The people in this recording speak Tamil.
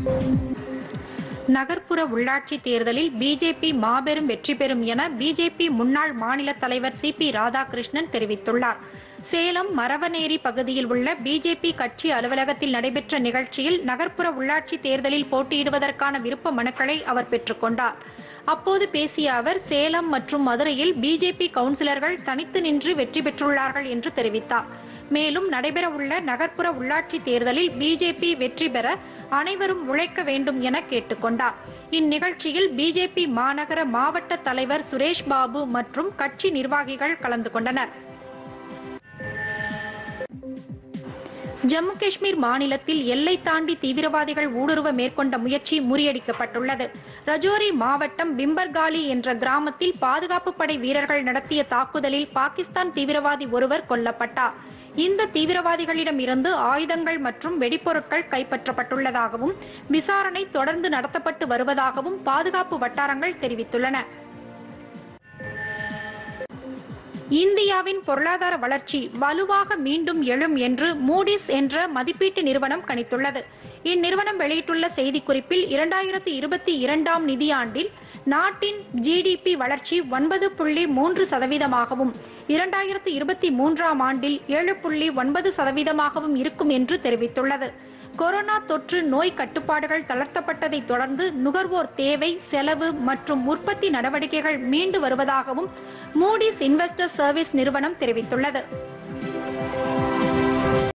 நகர்ப்புற உள்ளாட்சி தேர்தலில் பிஜேபி மாபெரும் வெற்றி பெறும் என பிஜேபி முன்னாள் மாநில தலைவர் சி பி ராதாகிருஷ்ணன் தெரிவித்துள்ளார் சேலம் மரவநேரி பகுதியில் உள்ள பிஜேபி கட்சி அலுவலகத்தில் நடைபெற்ற நிகழ்ச்சியில் நகர்ப்புற உள்ளாட்சி தேர்தலில் போட்டியிடுவதற்கான விருப்ப மனுக்களை அவர் பெற்றுக்கொண்டார் அப்போது பேசிய அவர் சேலம் மற்றும் மதுரையில் பிஜேபி கவுன்சிலர்கள் தனித்து நின்று வெற்றி பெற்றுள்ளார்கள் என்று தெரிவித்தார் மேலும் நடைபெறவுள்ள நகர்ப்புற உள்ளாட்சி தேர்தலில் பிஜேபி வெற்றி பெற அனைவரும் உழைக்க வேண்டும் என கேட்டுக்கொண்டார் இந்நிகழ்ச்சியில் பிஜேபி மாநகர மாவட்ட தலைவர் சுரேஷ் பாபு மற்றும் கட்சி நிர்வாகிகள் கலந்து கொண்டனர் ஜம்மு காஷ்மீர் மாநிலத்தில் எல்லை தாண்டி தீவிரவாதிகள் ஊடுருவ மேற்கொண்ட முயற்சி முறியடிக்கப்பட்டுள்ளது ரஜோரி மாவட்டம் பிம்பர்காலி என்ற கிராமத்தில் பாதுகாப்பு படை வீரர்கள் நடத்திய தாக்குதலில் பாகிஸ்தான் தீவிரவாதி ஒருவர் கொல்லப்பட்டார் இந்த தீவிரவாதிகளிடம் இருந்து ஆயுதங்கள் மற்றும் வெடிப்பொருட்கள் கைப்பற்றப்பட்டுள்ளதாகவும் விசாரணை தொடர்ந்து நடத்தப்பட்டு வருவதாகவும் பாதுகாப்பு வட்டாரங்கள் தெரிவித்துள்ளன இந்தியாவின் பொருளாதார வளர்ச்சி வலுவாக மீண்டும் எழும் என்று மூடிஸ் என்ற மதிப்பீட்டு நிறுவனம் கணித்துள்ளது இந்நிறுவனம் வெளியிட்டுள்ள செய்திக்குறிப்பில் இரண்டாயிரத்தி இருபத்தி இரண்டாம் நிதியாண்டில் நாட்டின் ஜிடிபி வளர்ச்சி ஒன்பது புள்ளி மூன்று சதவீதமாகவும் இரண்டாயிரத்தி இருபத்தி மூன்றாம் ஆண்டில் ஏழு புள்ளி ஒன்பது சதவீதமாகவும் இருக்கும் என்று தெரிவித்துள்ளது கொரோனா தொற்று நோய் கட்டுப்பாடுகள் தளர்த்தப்பட்டதை தொடர்ந்து நுகர்வோர் தேவை செலவு மற்றும் உற்பத்தி நடவடிக்கைகள் மீண்டு வருவதாகவும் மூடிஸ் இன்வெஸ்டர் சர்வீஸ் நிறுவனம் தெரிவித்துள்ளது